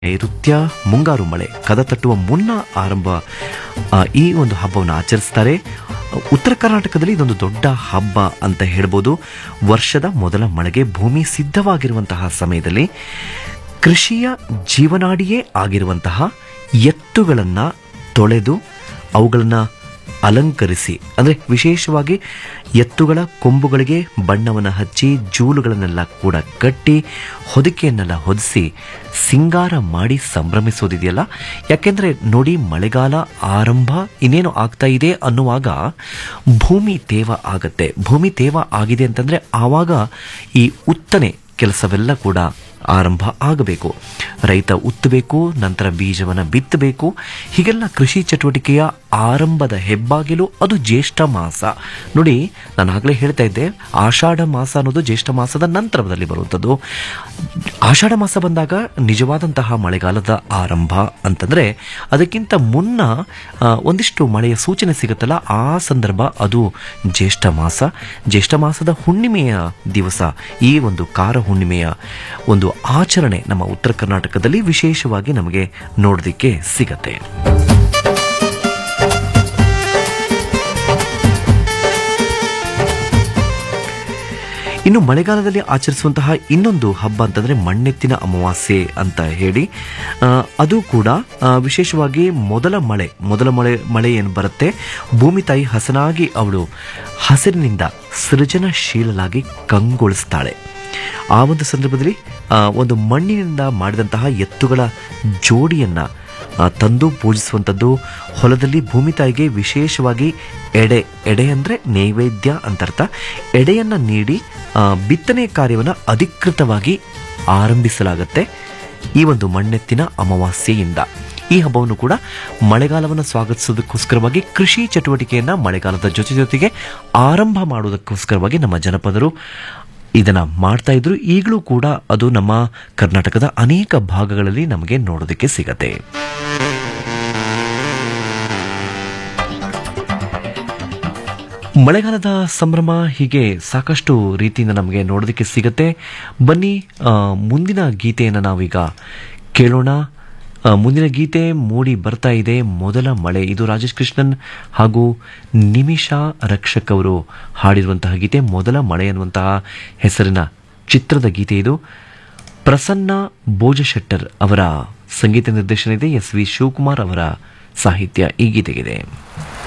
ನೈಋತ್ಯ ಮುಂಗಾರು ಮಳೆ ಕದ ತಟ್ಟುವ ಮುನ್ನ ಆರಂಭ ಆ, ಈ ಒಂದು ಹಬ್ಬವನ್ನು ಆಚರಿಸ್ತಾರೆ ಉತ್ತರ ಕರ್ನಾಟಕದಲ್ಲಿ ಇದೊಂದು ದೊಡ್ಡ ಹಬ್ಬ ಅಂತ ಹೇಳ್ಬೋದು ವರ್ಷದ ಮೊದಲ ಮಳೆಗೆ ಭೂಮಿ ಸಿದ್ಧವಾಗಿರುವಂತಹ ಸಮಯದಲ್ಲಿ ಕೃಷಿಯ ಜೀವನಾಡಿಯೇ ಆಗಿರುವಂತಹ ಎತ್ತುಗಳನ್ನು ತೊಳೆದು ಅವುಗಳನ್ನು ಅಲಂಕರಿಸಿ ಅಂದರೆ ವಿಶೇಷವಾಗಿ ಎತ್ತುಗಳ ಕೊಂಬುಗಳಿಗೆ ಬಣ್ಣವನ್ನು ಹಚ್ಚಿ ಜೂಲುಗಳನ್ನೆಲ್ಲ ಕೂಡ ಕಟ್ಟಿ ಹೊದಿಕೆಯನ್ನೆಲ್ಲ ಹೊದಿಸಿ ಸಿಂಗಾರ ಮಾಡಿ ಸಂಭ್ರಮಿಸೋದಿದೆಯಲ್ಲ ಯಾಕೆಂದರೆ ನೋಡಿ ಮಳೆಗಾಲ ಆರಂಭ ಇನ್ನೇನು ಆಗ್ತಾ ಇದೆ ಅನ್ನುವಾಗ ಭೂಮಿ ತೇವ ಆಗತ್ತೆ ಭೂಮಿ ತೇವ ಆಗಿದೆ ಅಂತಂದರೆ ಆವಾಗ ಈ ಉತ್ತನೆ ಕೆಲಸವೆಲ್ಲ ಕೂಡ ಆರಂಭ ಆಗಬೇಕು ರೈತ ಉತ್ತಬೇಕು ನಂತರ ಬೀಜವನ್ನು ಬಿತ್ತಬೇಕು ಹೀಗೆಲ್ಲ ಕೃಷಿ ಚಟುವಟಿಕೆಯ ಆರಂಭದ ಹೆಬ್ಬಾಗಿಲು ಅದು ಜ್ಯೇಷ್ಠ ಮಾಸ ನೋಡಿ ನಾನು ಆಗಲೇ ಹೇಳ್ತಾ ಇದ್ದೆ ಆಷಾಢ ಮಾಸ ಅನ್ನೋದು ಜ್ಯೇಷ್ಠ ಮಾಸದ ನಂತರದಲ್ಲಿ ಬರುವಂಥದ್ದು ಆಷಾಢ ಮಾಸ ಬಂದಾಗ ನಿಜವಾದಂತಹ ಮಳೆಗಾಲದ ಆರಂಭ ಅಂತಂದರೆ ಅದಕ್ಕಿಂತ ಮುನ್ನ ಆ, ಒಂದಿಷ್ಟು ಮಳೆಯ ಸೂಚನೆ ಸಿಗುತ್ತಲ್ಲ ಆ ಸಂದರ್ಭ ಅದು ಜ್ಯೇಷ್ಠ ಮಾಸ ಜ್ಯೇಷ್ಠ ಮಾಸದ ಹುಣ್ಣಿಮೆಯ ದಿವಸ ಈ ಒಂದು ಕಾರ ಹುಣ್ಣಿಮೆಯ ಒಂದು ಆಚರಣೆ ನಮ್ಮ ಉತ್ತರ ಕರ್ನಾಟಕದಲ್ಲಿ ವಿಶೇಷವಾಗಿ ನಮಗೆ ನೋಡೋದಕ್ಕೆ ಸಿಗತ್ತೆ ಇನ್ನು ಮಳೆಗಾಲದಲ್ಲಿ ಆಚರಿಸುವಂತಹ ಇನ್ನೊಂದು ಹಬ್ಬ ಅಂತಂದ್ರೆ ಮಣ್ಣೆತ್ತಿನ ಅಮಾವಾಸ್ಯೆ ಅಂತ ಹೇಳಿ ಆ, ಅದು ಕೂಡ ಆ, ವಿಶೇಷವಾಗಿ ಮೊದಲ ಮಳೆ ಮೊದಲ ಮಳೆ ಮಳೆ ಏನು ಬರುತ್ತೆ ಭೂಮಿ ತಾಯಿ ಹಸನಾಗಿ ಅವಳು ಹಸಿರಿನಿಂದ ಸೃಜನಶೀಲಲಾಗಿ ಕಂಗೊಳಿಸ್ತಾಳೆ ಆ ಒಂದು ಸಂದರ್ಭದಲ್ಲಿ ಆ, ಒಂದು ಮಣ್ಣಿನಿಂದ ಮಾಡಿದಂತಹ ಎತ್ತುಗಳ ಜೋಡಿಯನ್ನ ಆ, ತಂದು ಪೂಜಿಸುವಂಥದ್ದು ಹೊಲದಲ್ಲಿ ಭೂಮಿ ತಾಯಿಗೆ ವಿಶೇಷವಾಗಿ ಎಡೆ ಎಡೆ ಅಂದರೆ ನೈವೇದ್ಯ ಅಂತರ್ಥ ಎಡೆಯನ್ನು ನೀಡಿ ಆ, ಬಿತ್ತನೆ ಕಾರ್ಯವನ್ನು ಅಧಿಕೃತವಾಗಿ ಆರಂಭಿಸಲಾಗತ್ತೆ ಈ ಒಂದು ಮಣ್ಣೆತ್ತಿನ ಅಮಾವಾಸ್ಯೆಯಿಂದ ಈ ಹಬ್ಬವನ್ನು ಕೂಡ ಮಳೆಗಾಲವನ್ನು ಸ್ವಾಗತಿಸೋದಕ್ಕೋಸ್ಕರವಾಗಿ ಕೃಷಿ ಚಟುವಟಿಕೆಯನ್ನು ಮಳೆಗಾಲದ ಜೊತೆ ಜೊತೆಗೆ ಆರಂಭ ಮಾಡುವುದಕ್ಕೋಸ್ಕರವಾಗಿ ನಮ್ಮ ಜನಪದರು ಇದನ್ನ ಮಾಡ್ತಾ ಇದ್ರು ಈಗಲೂ ಕೂಡ ಅದು ನಮ್ಮ ಕರ್ನಾಟಕದ ಅನೇಕ ಭಾಗಗಳಲ್ಲಿ ನಮಗೆ ನೋಡೋದಕ್ಕೆ ಸಿಗತ್ತೆ ಮಳೆಗಾಲದ ಸಂಭ್ರಮ ಹೀಗೆ ಸಾಕಷ್ಟು ರೀತಿಯಿಂದ ನಮಗೆ ನೋಡೋದಕ್ಕೆ ಸಿಗತ್ತೆ ಬನ್ನಿ ಆ, ಮುಂದಿನ ಗೀತೆಯನ್ನು ನಾವೀಗ ಕೇಳೋಣ ಆ, ಮುಂದಿನ ಗೀತೆ ಮೂಡಿ ಬರ್ತಾ ಇದೆ ಮೊದಲ ಮಳೆ ಇದು ರಾಜೇಶ್ ಕೃಷ್ಣನ್ ಹಾಗೂ ನಿಮಿಷಾ ರಕ್ಷಕ್ ಅವರು ಹಾಡಿರುವಂತಹ ಗೀತೆ ಮೊದಲ ಮಳೆ ಅನ್ನುವಂತಹ ಹೆಸರಿನ ಚಿತ್ರದ ಗೀತೆ ಇದು ಪ್ರಸನ್ನ ಭೋಜಶೆಟ್ಟರ್ ಅವರ ಸಂಗೀತ ನಿರ್ದೇಶನ ಇದೆ ಎಸ್ ವಿ ಶಿವಕುಮಾರ್ ಅವರ ಸಾಹಿತ್ಯ ಈ ಗೀತೆಗಿದೆ